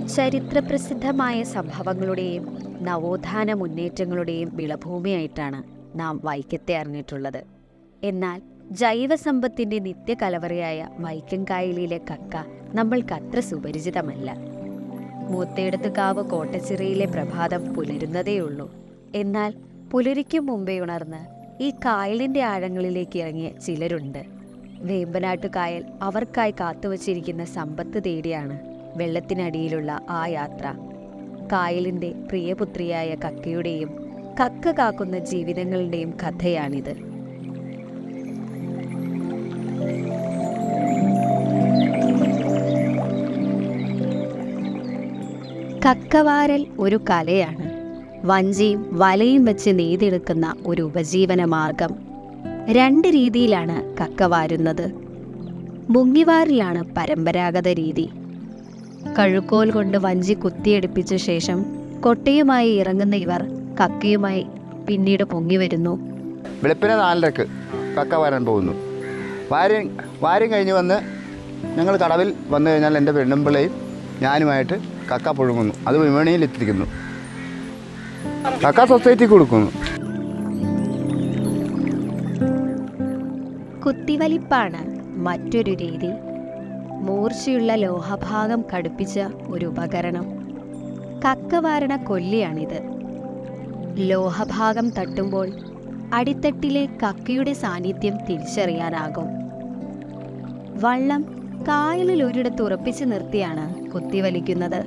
ചരിത്രപ്രസിദ്ധമായ സംഭവങ്ങളുടെയും നവോത്ഥാന മുന്നേറ്റങ്ങളുടെയും വിളഭൂമിയായിട്ടാണ് നാം വൈക്കത്തെ അറിഞ്ഞിട്ടുള്ളത് എന്നാൽ ജൈവസമ്പത്തിന്റെ നിത്യകലവറയായ വൈക്കം കായലിലെ കക്ക നമ്മൾക്കത്ര സുപരിചിതമല്ല മൂത്തേടത്തുകാവ് കോട്ടച്ചിറയിലെ പ്രഭാതം പുലരുന്നതേയുള്ളൂ എന്നാൽ പുലരിക്കും മുമ്പേ ഉണർന്ന് ഈ കായലിന്റെ ആഴങ്ങളിലേക്ക് ഇറങ്ങിയ ചിലരുണ്ട് വേമ്പനാട്ടു കായൽ അവർക്കായി കാത്തുവച്ചിരിക്കുന്ന സമ്പത്ത് തേടിയാണ് വെള്ളത്തിനടിയിലുള്ള ആ യാത്ര കായലിന്റെ പ്രിയപുത്രിയായ കക്കയുടെയും കക്ക കാക്കുന്ന ജീവിതങ്ങളുടെയും കഥയാണിത് കക്കവാരൽ ഒരു കലയാണ് വഞ്ചിയും വലയും വെച്ച് നെയ്തെടുക്കുന്ന ഒരു ഉപജീവന മാർഗം രണ്ട് രീതിയിലാണ് കക്ക വാരുന്നത് മുങ്ങിവാറിലാണ് പരമ്പരാഗത രീതി കഴുക്കോൽ കൊണ്ട് വഞ്ചി കുത്തിയെടുപ്പിച്ച ശേഷം കൊട്ടയുമായി ഇറങ്ങുന്ന ഇവർ കക്കയുമായി പിന്നീട് പൊങ്ങി വരുന്നു വെളുപ്പിനെ നാലരക്ക് കക്ക വാരാൻ പോകുന്നു വാര്യം വാര്യം കഴിഞ്ഞ് വന്ന് ഞങ്ങൾ കടവിൽ വന്നു കഴിഞ്ഞാൽ എൻ്റെ പെണ്ണുമ്പിള്ളയും ഞാനുമായിട്ട് കക്ക പുഴുങ്ങുന്നു അത് വിപണിയിൽ എത്തിക്കുന്നു കക്ക സൊസൈറ്റി കൊടുക്കുന്നു കുത്തിവലിപ്പാണ് മറ്റൊരു രീതി മൂർച്ചയുള്ള ലോഹഭാഗം കടുപ്പിച്ച ഒരു ഉപകരണം കക്കവാരണ കൊല്ലിയാണിത് ലോഹഭാഗം തട്ടുമ്പോൾ അടിത്തട്ടിലെ കക്കയുടെ സാന്നിധ്യം തിരിച്ചറിയാനാകും വള്ളം കായലിൽ ഒരിടത്ത് ഉറപ്പിച്ചു നിർത്തിയാണ് കുത്തിവലിക്കുന്നത്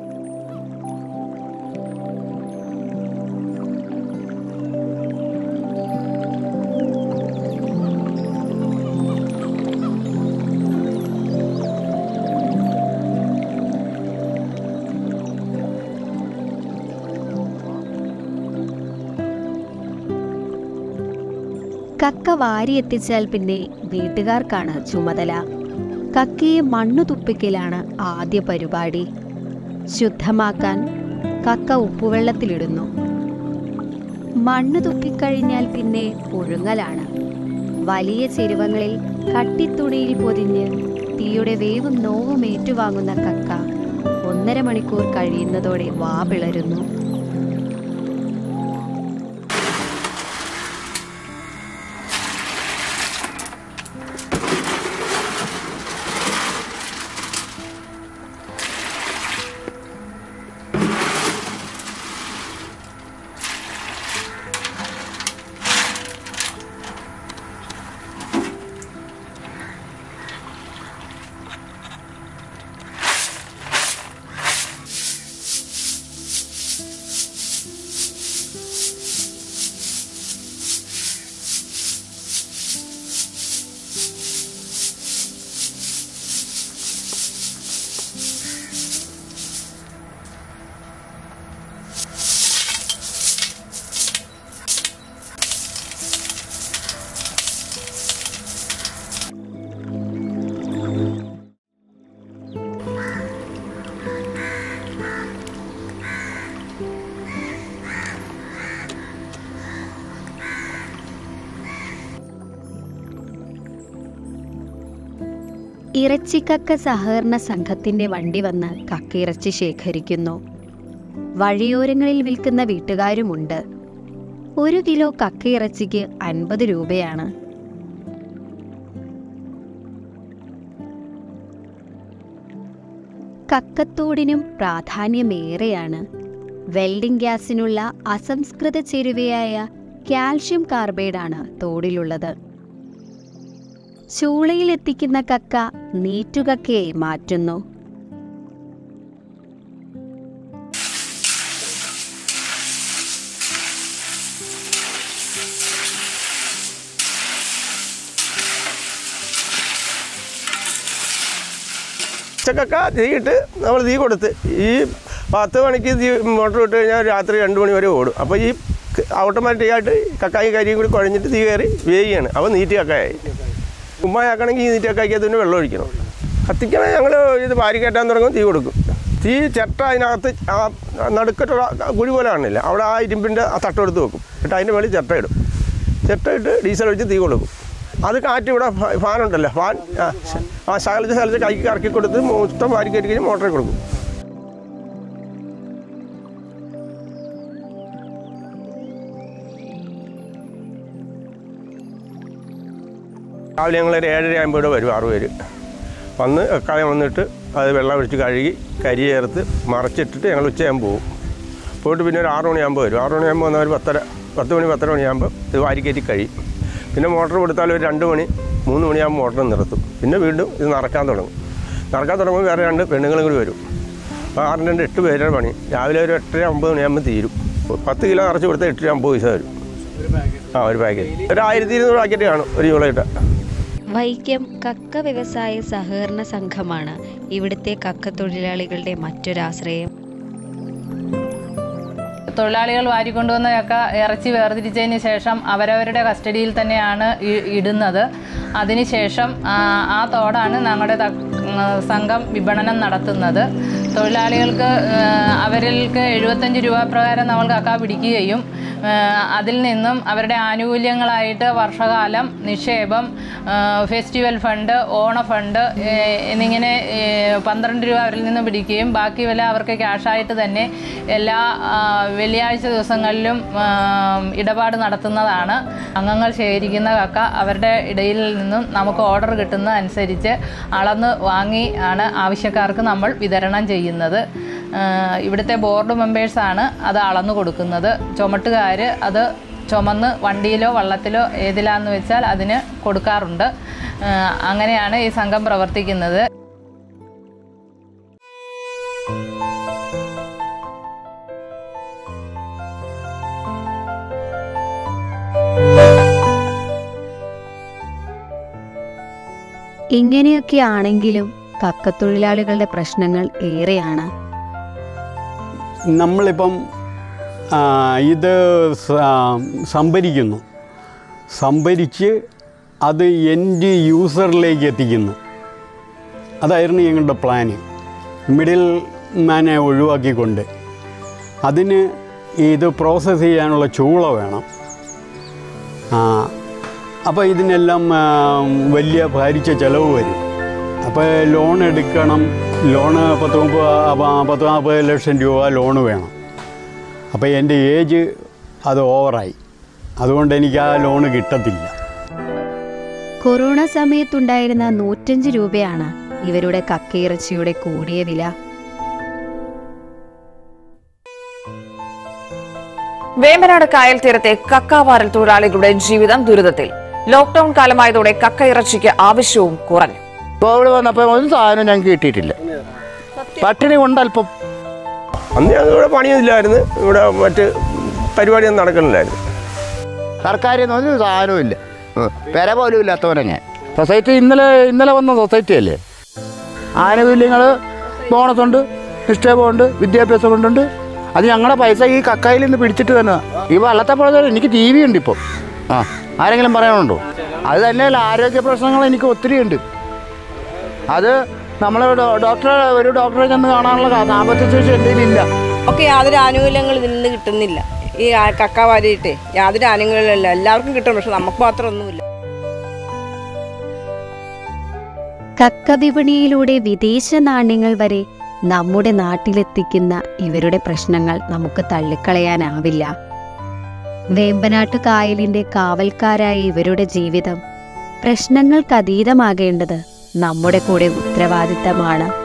കക്ക വാരിയെത്തിച്ചാൽ പിന്നെ വീട്ടുകാർക്കാണ് ചുമതല കക്കയെ മണ്ണു തുപ്പിക്കലാണ് ആദ്യ പരിപാടി ശുദ്ധമാക്കാൻ കക്ക ഉപ്പുവെള്ളത്തിലിടുന്നു മണ്ണ് തുപ്പിക്കഴിഞ്ഞാൽ പിന്നെ പുഴുങ്ങലാണ് വലിയ ചെരുവങ്ങളിൽ കട്ടിത്തുണിയിൽ പൊതിഞ്ഞ് തീയുടെ വേവും നോവും ഏറ്റുവാങ്ങുന്ന കക്ക ഒന്നര മണിക്കൂർ കഴിയുന്നതോടെ വാ പിളരുന്നു ഇറച്ചിക്കക്ക സഹകരണ സംഘത്തിന്റെ വണ്ടി വന്ന് കക്കയിറച്ചി ശേഖരിക്കുന്നു വഴിയോരങ്ങളിൽ വിൽക്കുന്ന വീട്ടുകാരുമുണ്ട് ഒരു കിലോ കക്കയിറച്ചിക്ക് അൻപത് രൂപയാണ് കക്കത്തോടിനും പ്രാധാന്യമേറെയാണ് വെൽഡിംഗ് ഗ്യാസിനുള്ള അസംസ്കൃത ചേരുവയായ കാൽഷ്യം കാർബൈഡാണ് തോടിലുള്ളത് ചൂളയിൽ എത്തിക്കുന്ന കക്ക നീറ്റുകക്കയായി മാറ്റുന്നു ഉച്ചക്കൊക്കെ തീയിട്ട് നമ്മൾ തീ കൊടുത്ത് ഈ പത്ത് മണിക്ക് തീ മോട്ടർ ഇട്ട് കഴിഞ്ഞാൽ രാത്രി രണ്ട് മണി വരെ ഓടും അപ്പോൾ ഈ ഓട്ടോമാറ്റിക്കായിട്ട് കക്കായും കരിയും കൂടി കുഴഞ്ഞിട്ട് തീ കയറി വേഗിയാണ് അപ്പോൾ നീറ്റ് കക്കായി ഉമ്മയാക്കണമെങ്കിൽ ഈ നീറ്റ് കക്കായ്ക്കകത്ത് പിന്നെ വെള്ളം ഒഴിക്കണം കത്തിക്കണേ ഞങ്ങൾ ഇത് വാരി കയറ്റാൻ തുടങ്ങും തീ കൊടുക്കും തീ ചട്ട അതിനകത്ത് ആ നടുക്കട്ടുള്ള കുഴി പോലെ കാണില്ല അവിടെ ആ ഇരുമ്പിൻ്റെ ആ തട്ടെടുത്ത് വെക്കും എന്നിട്ട് അതിൻ്റെ മേളിൽ ചട്ട ഇടും ചട്ട ഇട്ട് ഡീസൽ ഒഴിച്ച് തീ കൊടുക്കും അത് കാറ്റ് ഇവിടെ ഫ- ഫാനുണ്ടല്ലോ ഫാൻ ആ, ശ- ആ ശകലിച്ച് ശകലിച്ച് കൈക്ക് ഇറക്കി കൊടുത്ത് മൊത്തം വാരി കയറ്റി കഴിഞ്ഞ് മോട്ടറിൽ കൊടുക്കും രാവിലെ ഞങ്ങളൊരു ഏഴര ആകുമ്പോൾ ഇവിടെ വരും ആറ് പേര് വന്ന് കക്കായം വന്നിട്ട് അത് വെള്ളം ഒഴിച്ച് കഴുകി കരി ചേർത്ത് മറച്ചിട്ടിട്ട് ഞങ്ങൾ ഉച്ചയാകുമ്പോൾ പോകും പോയിട്ട് പിന്നെ ഒരു ആറ് മണിയാകുമ്പോൾ വരും ആറ് മണിയാകുമ്പോൾ വന്നാൽ ഒരു പത്തര പത്ത് മണി പത്തര മണിയാകുമ്പോൾ ഇത് വാരിക്കയറ്റി കഴിയും പിന്നെ മോട്ടർ കൊടുത്താൽ ഒരു രണ്ട് മണി മൂന്ന് മണിയാകുമ്പോൾ മോട്ടർ നിർത്തും പിന്നെ വീണ്ടും ഇത് നടക്കാൻ തുടങ്ങും നടക്കാൻ തുടങ്ങുമ്പോൾ വേറെ രണ്ട് പെണ്ണുങ്ങളും കൂടി വരും അപ്പോൾ ആറിന് രണ്ട് എട്ട് പേരുടെ പണി രാവിലെ ഒരു എട്ടര ഒമ്പത് മണിയാകുമ്പോൾ തീരും പത്ത് കിലോ നിറച്ച് കൊടുത്താൽ എട്ടര അമ്പത് പൈസ വരും ആ ഒരു പാക്കറ്റ് ഒരു ആയിരത്തി ഇരുന്നൂറ് പാക്കറ്റ് കാണും ഒരു കിലോയിട്ട വൈക്കം കക്ക വ്യവസായ സഹകരണ സംഘമാണ് ഇവിടുത്തെ കക്ക തൊഴിലാളികളുടെ മറ്റൊരാശ്രയം തൊഴിലാളികൾ വാരിക്കൊണ്ടുവന്ന ചക്ക ഇറച്ചി വേർതിരിച്ചതിന് ശേഷം അവരവരുടെ കസ്റ്റഡിയിൽ തന്നെയാണ് ഇ- ഇടുന്നത് അതിനുശേഷം ആ, ആ തോടാണ് ഞങ്ങളുടെ ത- ഉം, സംഘം വിപണനം നടത്തുന്നത് തൊഴിലാളികൾക്ക് ആ, അവർക്ക് എഴുപത്തഞ്ച് രൂപ പ്രകാരം നമ്മൾ കക്ക പിടിക്കുകയും ആ, അതിൽ നിന്നും അവരുടെ ആനുകൂല്യങ്ങളായിട്ട് വർഷകാലം നിക്ഷേപം ആ, ഫെസ്റ്റിവൽ ഫണ്ട് ഓണ ഫണ്ട് ഏ, എന്നിങ്ങനെ ഏ, പന്ത്രണ്ട് രൂപ അവരിൽ നിന്ന് പിടിക്കുകയും ബാക്കി വില അവർക്ക് ക്യാഷായിട്ട് തന്നെ എല്ലാ ആ, വെള്ളിയാഴ്ച ദിവസങ്ങളിലും ആ, ഇടപാട് നടത്തുന്നതാണ് അംഗങ്ങൾ ശേഖരിക്കുന്ന കക്ക അവരുടെ ഇടയിൽ നിന്നും നമുക്ക് ഓർഡർ കിട്ടുന്ന അനുസരിച്ച് അളന്ന് വാങ്ങി ആണ് ആവശ്യക്കാർക്ക് നമ്മൾ വിതരണം ചെയ്യുന്നത് ആ, ഇവിടുത്തെ ബോർഡ് മെമ്പേഴ്സാണ് അത് അളന്നു കൊടുക്കുന്നത് ചുമട്ടുകാർ അത് ചുമന്ന് വണ്ടിയിലോ വള്ളത്തിലോ ഏതിലാന്ന് വെച്ചാൽ അതിന് കൊടുക്കാറുണ്ട് ആ, അങ്ങനെയാണ് ഈ സംഘം പ്രവർത്തിക്കുന്നത് ഇങ്ങനെയൊക്കെ ആണെങ്കിലും കക്കത്തൊഴിലാളികളുടെ പ്രശ്നങ്ങൾ ഏറെയാണ് നമ്മളിപ്പം ആ, ഇത് സ- സംഭരിക്കുന്നു സംഭരിച്ച് അത് എൻഡ് യൂസറിലേക്ക് എത്തിക്കുന്നു അതായിരുന്നു ഞങ്ങളുടെ പ്ലാന് മിഡിൽ മാനെ ഒഴിവാക്കിക്കൊണ്ട് അതിന് ഇത് പ്രോസസ്സ് ചെയ്യാനുള്ള ചൂള വേണം ആ, അപ്പോൾ ഇതിനെല്ലാം ആ, വലിയ ഭാരിച്ച ചിലവ് വരും അപ്പോൾ ലോൺ എടുക്കണം ലോണ് പത്ത് മുപ്പത് അപ്പ- പത്ത് നാൽപ്പത് ലക്ഷം രൂപ ലോണ് വേണം അപ്പോൾ എൻ്റെ ഏജ് അത് ഓവറായി അതുകൊണ്ട് എനിക്ക് ആ ലോണ് കിട്ടത്തില്ല കൊറോണ സമയത്തുണ്ടായിരുന്ന നൂറ്റഞ്ച് രൂപയാണ് ഇവരുടെ കക്കയിറച്ചിയുടെ കൂടിയ വില വേമ്പനാട് കായൽ തീരത്തെ കക്കാവാരൽ തൊഴിലാളികളുടെ ജീവിതം ദുരിതത്തിൽ ലോക്ഡൌൺ കാലമായതോടെ കക്ക ഇറച്ചിക്ക് ആവശ്യവും കുറഞ്ഞു കോവിഡ് വന്നപ്പോൾ ഒരു സാധനം ഞങ്ങൾക്ക് കിട്ടിയിട്ടില്ല പട്ടിണി കൊണ്ടല്പം അന്ന് ഞങ്ങൾ ഇവിടെ പണിയൊന്നുമില്ലായിരുന്നു ഇവിടെ മറ്റ് പരിപാടിയൊന്നും നടക്കുന്നില്ലായിരുന്നു സർക്കാരിൽ നിന്ന് ഒരു സാധനവും ഇല്ല ഉം. പെര പോലും ഇല്ലാത്തവനെ ഞാൻ സൊസൈറ്റി ഇന്നലെ ഇന്നലെ വന്ന സൊസൈറ്റി അല്ലേ ആനുകൂല്യങ്ങൾ ബോണസ് ഉണ്ട് നിക്ഷേപമുണ്ട് വിദ്യാഭ്യാസം കൊണ്ടുണ്ട് അത് ഞങ്ങളുടെ പൈസ ഈ കക്കായിൽ നിന്ന് പിടിച്ചിട്ട് തന്നെ ഈ വള്ളത്തെ പോലെ തന്നെ എനിക്ക് ടി വി ഉണ്ട് ഇപ്പോൾ ആ ആരെങ്കിലും പറയാനുണ്ടോ അത് തന്നെയല്ല ആരോഗ്യ പ്രശ്നങ്ങൾ എനിക്ക് ഒത്തിരി ഉണ്ട് അത് നമ്മൾ ഡോക്ടറെ ഒരു ഡോക്ടറെ ചെന്ന് കാണാനുള്ള കാ- സാമ്പത്തിക ശേഷി എൻ്റെ ഇല്ല ഒക്കെ യാതൊരു ആനുകൂല്യങ്ങളും ഇതിൽ നിന്ന് കിട്ടുന്നില്ല ഈ ആ- കക്ക വാരിയിട്ടേ യാതൊരു ആനുകൂല്യമില്ല എല്ലാവർക്കും കിട്ടും പക്ഷെ നമുക്ക് മാത്രം ഒന്നുമില്ല കക്ക വിപണിയിലൂടെ വിദേശ നാണ്യങ്ങൾ വരെ നമ്മുടെ നാട്ടിലെത്തിക്കുന്ന ഇവരുടെ പ്രശ്നങ്ങൾ നമുക്ക് തള്ളിക്കളയാനാവില്ല വേമ്പനാട്ട് കായലിന്റെ കാവൽക്കാരായ ഇവരുടെ ജീവിതം പ്രശ്നങ്ങൾക്കതീതമാകേണ്ടത് നമ്മുടെ കൂടെ ഉത്തരവാദിത്തമാണ്